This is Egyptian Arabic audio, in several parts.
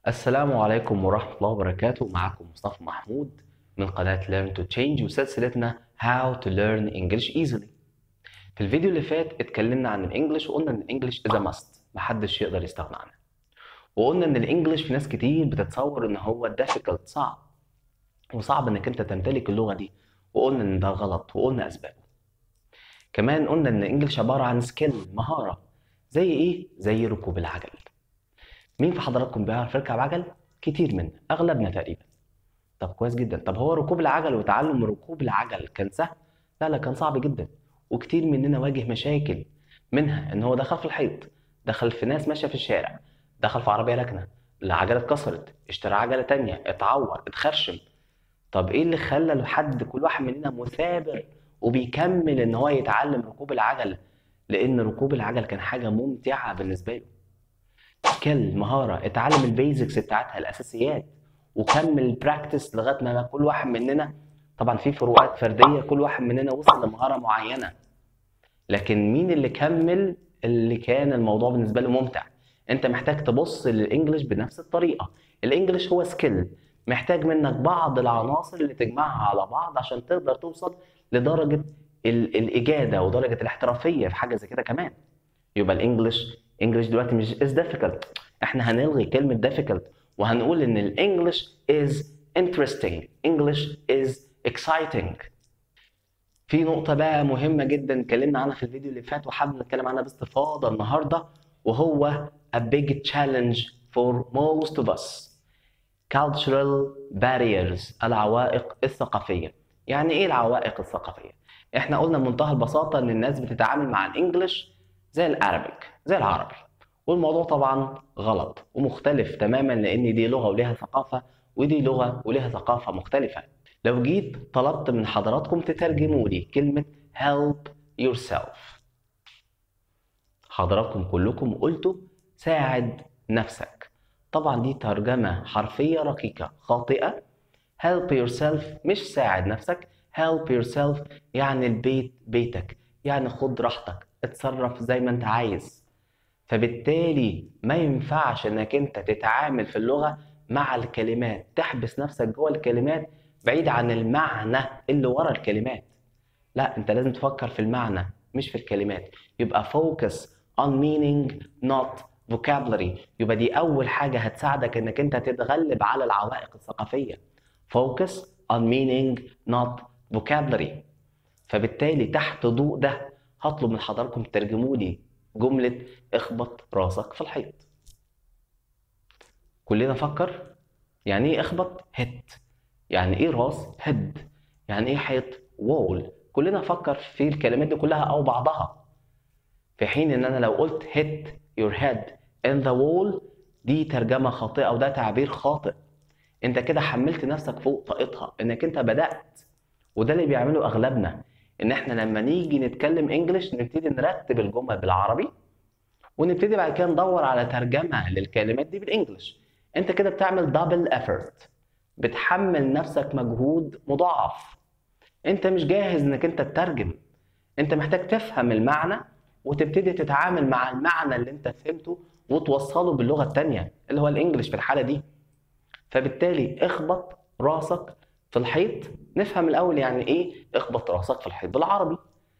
السلام عليكم ورحمة الله وبركاته معكم مصطفى محمود من قناة Learn to Change وسلسلتنا How to Learn English Easily في الفيديو اللي فات اتكلمنا عن الانجليش وقلنا ان الانجليش is a must محدش يقدر يستغنى عنها وقلنا ان الانجليش في ناس كتير بتتصور ان هو difficult صعب وصعب انك انت تمتلك اللغة دي وقلنا ان ده غلط وقلنا اسبابه كمان قلنا ان الانجليش عبارة عن سكيل مهارة زي ايه؟ زي ركوب العجل مين في حضراتكم بيعرف يركب عجل؟ كتير منا اغلبنا تقريبا طب كويس جدا طب هو ركوب العجل وتعلم ركوب العجل كان سهل؟ لا لا كان صعب جدا وكتير مننا واجه مشاكل منها ان هو دخل في الحيط دخل في ناس ماشيه في الشارع دخل في عربيه راكنه العجله اتكسرت اشترى عجله تانية اتعور اتخرشم طب ايه اللي خلى لحد كل واحد مننا مثابر وبيكمل ان هو يتعلم ركوب العجل لان ركوب العجل كان حاجه ممتعه بالنسبه له سكيل مهاره اتعلم البيزكس بتاعتها الاساسيات وكمل براكتس لغايه ما كل واحد مننا طبعا في فروقات فرديه كل واحد مننا وصل لمهاره معينه لكن مين اللي كمل اللي كان الموضوع بالنسبه له ممتع انت محتاج تبص للانجليش بنفس الطريقه الانجليش هو سكيل محتاج منك بعض العناصر اللي تجمعها على بعض عشان تقدر توصل لدرجه ال- الاجاده ودرجه الاحترافيه في حاجه زي كده كمان يبقى الانجليش انجليش دلوقتي مش is difficult احنا هنلغي كلمه difficult وهنقول ان الانجليش is interesting English is exciting في نقطة بقى مهمة جدا اتكلمنا عنها في الفيديو اللي فات وحابب نتكلم عنها باستفاضة النهاردة وهو a big challenge for most of us cultural barriers العوائق الثقافية يعني ايه العوائق الثقافية؟ احنا قلنا بمنتهى البساطة ان الناس بتتعامل مع الانجليش زي الارابيك زي العربي والموضوع طبعا غلط ومختلف تماما لان دي لغة وليها ثقافة ودي لغة وليها ثقافة مختلفة لو جيت طلبت من حضراتكم تترجموا لي كلمة help yourself حضراتكم كلكم قلتوا ساعد نفسك طبعا دي ترجمة حرفية رقيقة خاطئة help yourself مش ساعد نفسك help yourself يعني البيت بيتك يعني خد راحتك اتصرف زي ما انت عايز فبالتالي ما ينفعش انك انت تتعامل في اللغة مع الكلمات تحبس نفسك جوه الكلمات بعيد عن المعنى اللي ورا الكلمات لا انت لازم تفكر في المعنى مش في الكلمات يبقى focus on meaning not vocabulary يبقى دي اول حاجة هتساعدك انك انت تتغلب على العوائق الثقافية focus on meaning not vocabulary فبالتالي تحت ضوء ده هطلب من حضراتكم تترجموا لي جملة اخبط راسك في الحيط كلنا فكر يعني ايه اخبط هت يعني ايه راس هد يعني ايه حيط وول كلنا فكر في الكلمات دي كلها او بعضها في حين ان انا لو قلت hit your head in the wall دي ترجمة خاطئة وده تعبير خاطئ انت كده حملت نفسك فوق طاقتها انك انت بدأت وده اللي بيعمله اغلبنا ان احنا لما نيجي نتكلم انجلش نبتدي نرتب الجمل بالعربي ونبتدي بعد كده ندور على ترجمة للكلمات دي بالانجلش انت كده بتعمل دبل effort بتحمل نفسك مجهود مضاعف انت مش جاهز انك انت تترجم انت محتاج تفهم المعنى وتبتدي تتعامل مع المعنى اللي انت فهمته وتوصله باللغة التانية اللي هو الانجليش في الحالة دي فبالتالي اخبط راسك في الحيط نفهم الاول يعني ايه اخبط راسك في الحيط بالعربي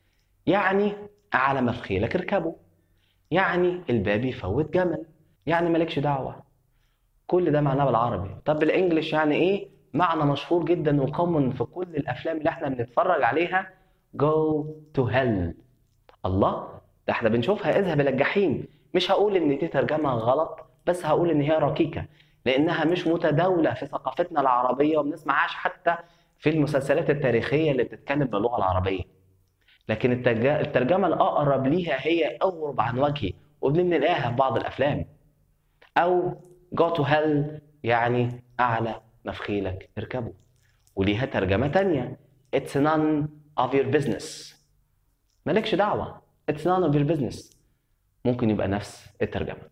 يعني على مفخيلك اركبه يعني الباب يفوت جمل يعني مالكش دعوة كل ده معناه بالعربي طب بالانجلش يعني ايه معنى مشهور جدا وكومن في كل الافلام اللي احنا بنتفرج عليها go to hell الله ده احنا بنشوفها اذهب الى الجحيم مش هقول ان دي ترجمة غلط بس هقول ان هي ركيكة لانها مش متداولة في ثقافتنا العربية وما بنسمعهاش حتى في المسلسلات التاريخية اللي بتتكلم باللغة العربية لكن الترج- الترجمة الأقرب ليها هي أغرب عن وجهي وبنلاقيها في بعض الأفلام أو go to hell يعني أعلى مفخيلك اركبه وليها ترجمة تانية it's none of your business مالكش دعوة it's none of your business ممكن يبقى نفس الترجمة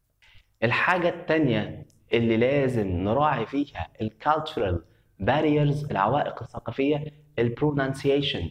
الحاجة التانية اللي لازم نراعي فيها ال cultural barriers العوائق الثقافية ال pronunciation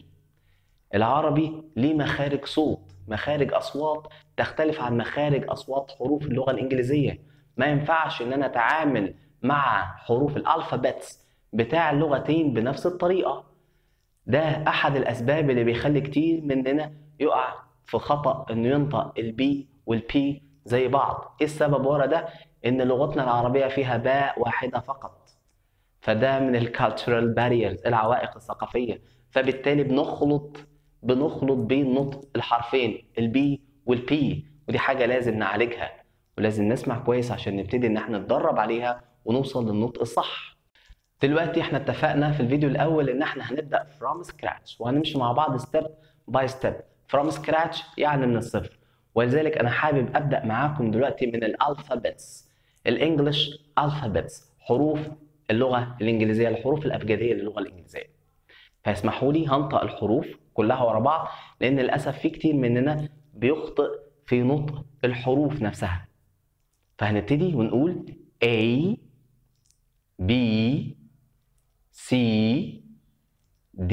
العربي ليه مخارج صوت مخارج أصوات تختلف عن مخارج أصوات حروف اللغة الإنجليزية ما ينفعش ان انا اتعامل مع حروف الالفابتس بتاع اللغتين بنفس الطريقه ده احد الاسباب اللي بيخلي كتير مننا يقع في خطا انه ينطق البي والبي زي بعض ايه السبب ورا ده ان لغتنا العربيه فيها باء واحده فقط فده من الكالتشرال باريرز العوائق الثقافيه فبالتالي بنخلط بنخلط بين نطق الحرفين البي والبي ودي حاجه لازم نعالجها ولازم نسمع كويس عشان نبتدي ان احنا نتدرب عليها ونوصل للنطق الصح دلوقتي احنا اتفقنا في الفيديو الاول ان احنا هنبدا from scratch وهنمشي مع بعض step by step from scratch يعني من الصفر ولذلك انا حابب ابدا معاكم دلوقتي من الالفابتس الانجليش الفابتس حروف اللغه الانجليزيه الحروف الابجديه للغه الانجليزيه فاسمحوا لي هنطق الحروف كلها ورا بعض لان للاسف في كتير مننا بيخطئ في نطق الحروف نفسها فهنبتدي ونقول A B C D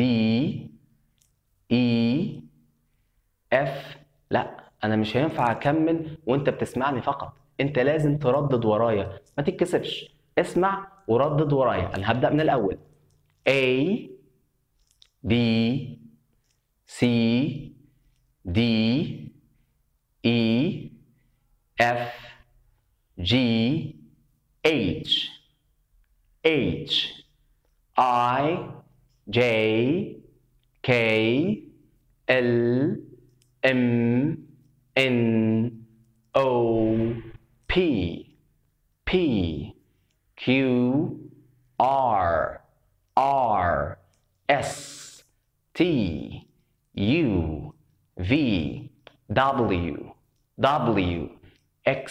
E F لا انا مش هينفع اكمل وانت بتسمعني فقط انت لازم تردد ورايا ما تتكسفش اسمع وردد ورايا انا هبدا من الاول A B C D E F G H H I J K L M N O P P Q R R S T U V W W X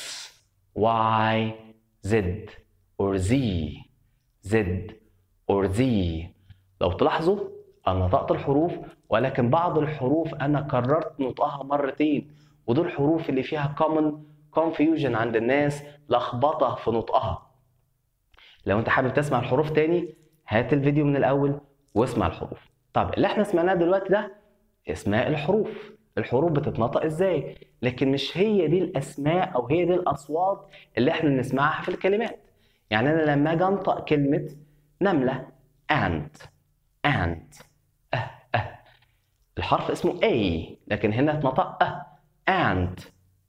Y Z or Z Z or Z لو تلاحظوا أنا نطقت الحروف ولكن بعض الحروف أنا كررت نطقها مرتين ودول الحروف اللي فيها common confusion عند الناس لخبطة في نطقها لو أنت حابب تسمع الحروف تاني هات الفيديو من الأول واسمع الحروف طب اللي احنا سمعناه دلوقتي ده اسماء الحروف الحروف بتتنطق ازاي لكن مش هي دي الاسماء او هي دي الاصوات اللي احنا بنسمعها في الكلمات يعني انا لما اجي انطق كلمه نمله ant ant اه اه الحرف اسمه A لكن هنا اتنطق اه ant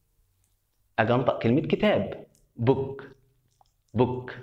اجي انطق كلمه كتاب book book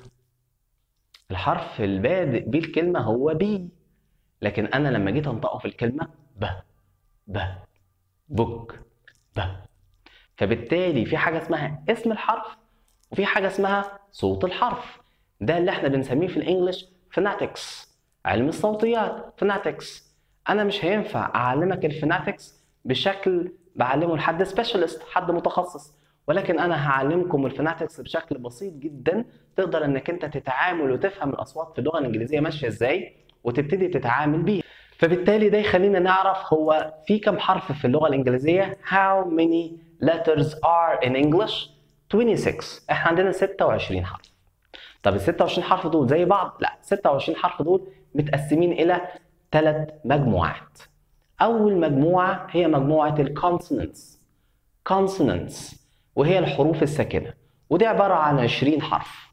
الحرف البادئ بيه الكلمه هو B لكن انا لما جيت انطقه في الكلمه ب ب بوك ب فبالتالي في حاجه اسمها اسم الحرف وفي حاجه اسمها صوت الحرف ده اللي احنا بنسميه في الانجليش فوناتكس علم الصوتيات فوناتكس انا مش هينفع اعلمك الفوناتكس بشكل بعلمه لحد سبيشالست حد متخصص ولكن انا هعلمكم الفوناتكس بشكل بسيط جدا تقدر انك انت تتعامل وتفهم الاصوات في اللغه الانجليزيه ماشيه ازاي وتبتدي تتعامل بيه فبالتالي ده يخلينا نعرف هو في كم حرف في اللغه الانجليزيه how many letters are in English 26 احنا عندنا 26 حرف طب ال 26 حرف دول زي بعض لا 26 حرف دول متقسمين الى ثلاث مجموعات اول مجموعه هي مجموعه الكونسونانتس consonants وهي الحروف الساكنه ودي عباره عن 20 حرف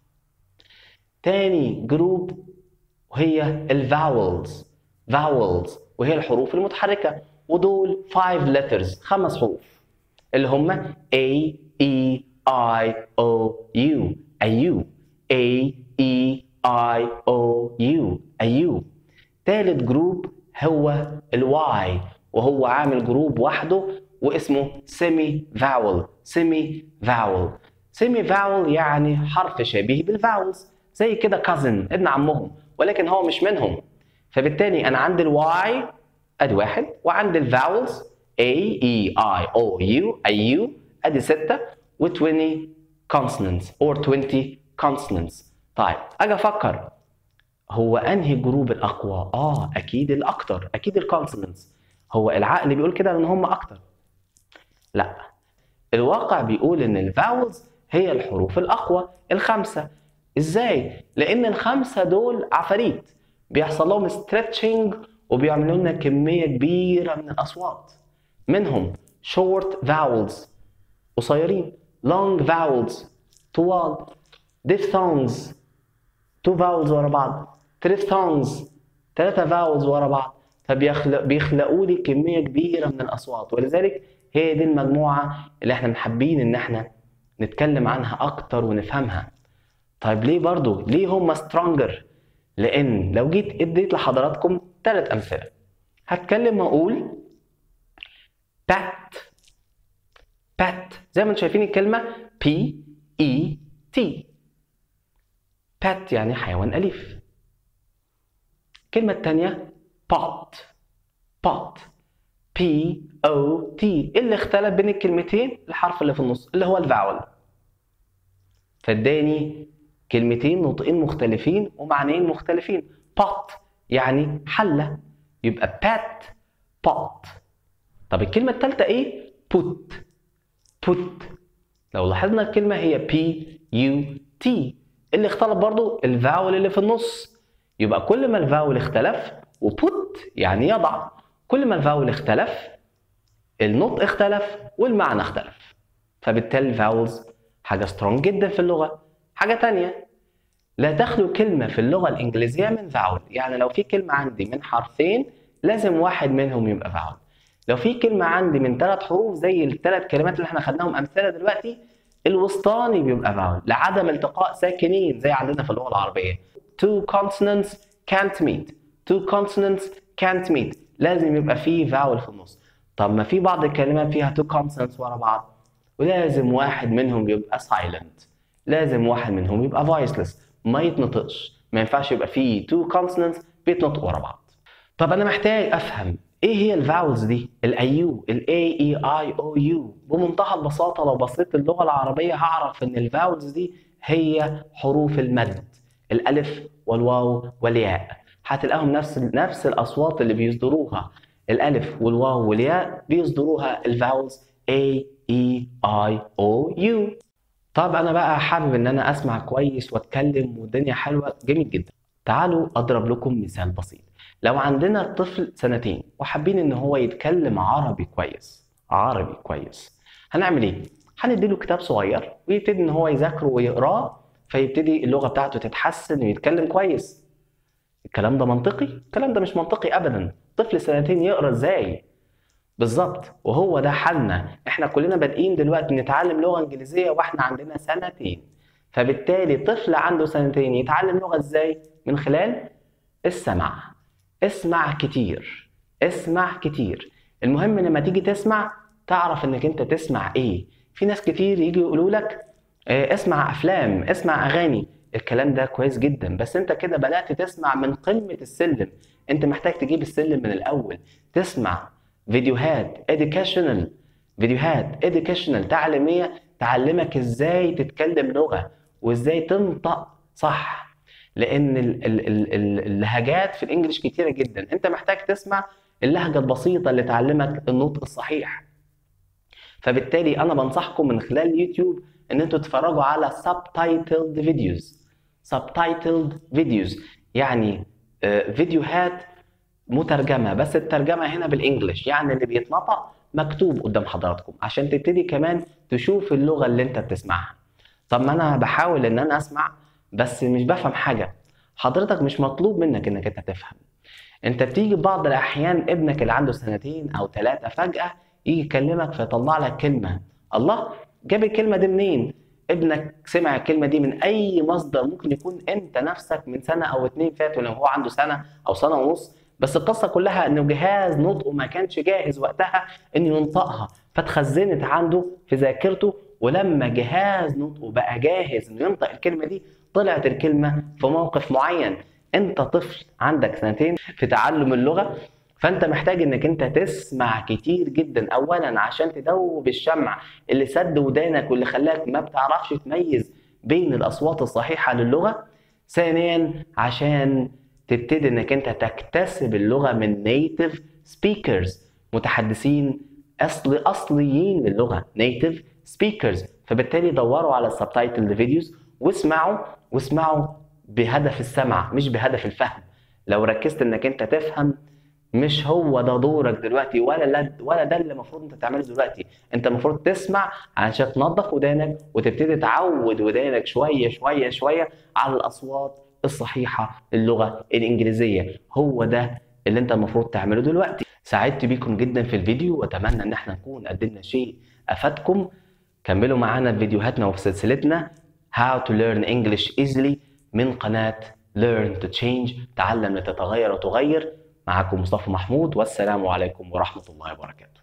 تاني جروب وهي الفاولز vowels وهي الحروف المتحركة ودول 5 letters خمس حروف اللي هم A E I O U أيو A E I O U أيو تالت جروب هو الواي وهو عامل جروب وحده واسمه سيمي فاول سيمي فاول سيمي فاول يعني حرف شبيه بالفاولز زي كده كازن ابن عمهم ولكن هو مش منهم فبالتالي انا عندي الواي ادي واحد وعندي الفاولز A E I O U أي U ادي ستة و 20 consonants or 20 consonants طيب اجي افكر هو انهي جروب الاقوى؟ اه اكيد الاكتر اكيد الكونسونانتس هو العقل بيقول كده ان هم اكتر لا الواقع بيقول ان الفاولز هي الحروف الاقوى الخمسه ازاي؟ لان الخمسه دول عفاريت بيحصل لهم ستريتشنج وبيعملوا لنا كميه كبيره من الاصوات منهم short vowels قصيرين long vowels طوال diphthongs two vowels ورا بعض triphthongs ثلاثة vowels ورا بعض فبيخلق بيخلقوا لي كمية كبيرة من الأصوات ولذلك هي دي المجموعة اللي احنا حابين إن احنا نتكلم عنها أكتر ونفهمها طيب ليه برضو ليه هم سترونجر لأن لو جيت اديت لحضراتكم ثلاث أمثلة هتكلم وأقول بات بات زي ما انتم شايفين الكلمة P E T بات يعني حيوان أليف الكلمة الثانية pot pot P O T إيه اللي اختلف بين الكلمتين الحرف اللي في النص اللي هو الفاول فاداني كلمتين نطقين مختلفين ومعنيين مختلفين pot يعني حلة يبقى pat pot طب الكلمة الثالثة ايه put put لو لاحظنا الكلمة هي P U T اللي اختلف برضو الفاول اللي في النص يبقى كل ما الفاول اختلف وبوت يعني يضع كل ما الفاول اختلف النطق اختلف والمعنى اختلف فبالتالي الفاولز حاجة سترونج جدا في اللغة حاجة تانية لا تخلو كلمة في اللغة الإنجليزية من فاول يعني لو في كلمة عندي من حرفين لازم واحد منهم يبقى فاول لو في كلمة عندي من ثلاث حروف زي الثلاث كلمات اللي احنا خدناهم أمثلة دلوقتي الوسطاني بيبقى فاول لعدم التقاء ساكنين زي عندنا في اللغة العربية two consonants can't meet two consonants can't meet لازم يبقى فيه فاول في النص طب ما في بعض الكلمات فيها two consonants ورا بعض ولازم واحد منهم يبقى silent لازم واحد منهم يبقى voiceless ما يتنطقش ما ينفعش يبقى فيه two consonants بيتنطقوا ورا بعض طب انا محتاج افهم ايه هي الفاولز دي الايو الاي اي اي او يو بمنتهى البساطه لو بصيت اللغه العربيه هعرف ان الفاولز دي هي حروف المد الالف والواو والياء هتلاقيهم نفس نفس الاصوات اللي بيصدروها الالف والواو والياء بيصدروها الفاولز A E I O U طب انا بقى حابب ان انا اسمع كويس واتكلم والدنيا حلوه جميل جدا تعالوا اضرب لكم مثال بسيط لو عندنا طفل سنتين وحابين ان هو يتكلم عربي كويس عربي كويس هنعمل ايه هنديله كتاب صغير ويبتدي ان هو يذاكره ويقراه فيبتدي اللغه بتاعته تتحسن ويتكلم كويس الكلام ده منطقي الكلام ده مش منطقي ابدا طفل سنتين يقرا ازاي بالظبط وهو ده حالنا احنا كلنا بادئين دلوقتي نتعلم لغه انجليزيه واحنا عندنا سنتين فبالتالي طفل عنده سنتين يتعلم لغه ازاي من خلال السمع اسمع كتير اسمع كتير المهم لما تيجي تسمع تعرف انك انت تسمع ايه في ناس كتير يجي يقولوا لك اه اسمع افلام اسمع اغاني الكلام ده كويس جدا بس انت كده بدات تسمع من قمه السلم انت محتاج تجيب السلم من الاول تسمع فيديوهات educational فيديوهات educational تعليميه تعلمك ازاي تتكلم لغه وازاي تنطق صح لان ال ال ال ال اللهجات في الانجليش كتيره جدا انت محتاج تسمع اللهجه البسيطه اللي تعلمك النطق الصحيح فبالتالي انا بنصحكم من خلال اليوتيوب ان انتوا تتفرجوا على subtitled videos subtitled videos يعني فيديوهات مترجمه بس الترجمه هنا بالانجلش يعني اللي بيتنطق مكتوب قدام حضراتكم عشان تبتدي كمان تشوف اللغه اللي انت بتسمعها طب ما انا بحاول ان انا اسمع بس مش بفهم حاجه حضرتك مش مطلوب منك انك انت تفهم انت بتيجي بعض الاحيان ابنك اللي عنده سنتين او ثلاثه فجاه يجي يكلمك فيطلع لك كلمه الله جاب الكلمه دي منين ابنك سمع الكلمه دي من اي مصدر ممكن يكون انت نفسك من سنه او اتنين فاتوا لو هو عنده سنه او سنه ونص بس القصه كلها انه جهاز نطقه ما كانش جاهز وقتها انه ينطقها فاتخزنت عنده في ذاكرته ولما جهاز نطقه بقى جاهز انه ينطق الكلمه دي طلعت الكلمه في موقف معين انت طفل عندك سنتين في تعلم اللغه فانت محتاج انك انت تسمع كتير جدا اولا عشان تدوب الشمع اللي سد ودانك واللي خلاك ما بتعرفش تميز بين الاصوات الصحيحه للغه ثانيا عشان تبتدي انك انت تكتسب اللغه من نيتيف سبيكرز متحدثين اصل اصليين للغه نيتيف سبيكرز فبالتالي دوروا على السبتايتل فيديوز واسمعوا واسمعوا بهدف السمع مش بهدف الفهم لو ركزت انك انت تفهم مش هو ده دورك دلوقتي ولا لا ولا ده اللي المفروض انت تعمله دلوقتي انت المفروض تسمع علشان تنظف ودانك وتبتدي تعود ودانك شويه شويه شويه على الاصوات الصحيحه للغه الانجليزيه هو ده اللي انت المفروض تعمله دلوقتي سعدت بيكم جدا في الفيديو واتمنى ان احنا نكون قدمنا شيء افادكم كملوا معانا في فيديوهاتنا وفي سلسلتنا How to learn English easily من قناة Learn to Change تعلم لتتغير وتغير معكم مصطفى محمود والسلام عليكم ورحمة الله وبركاته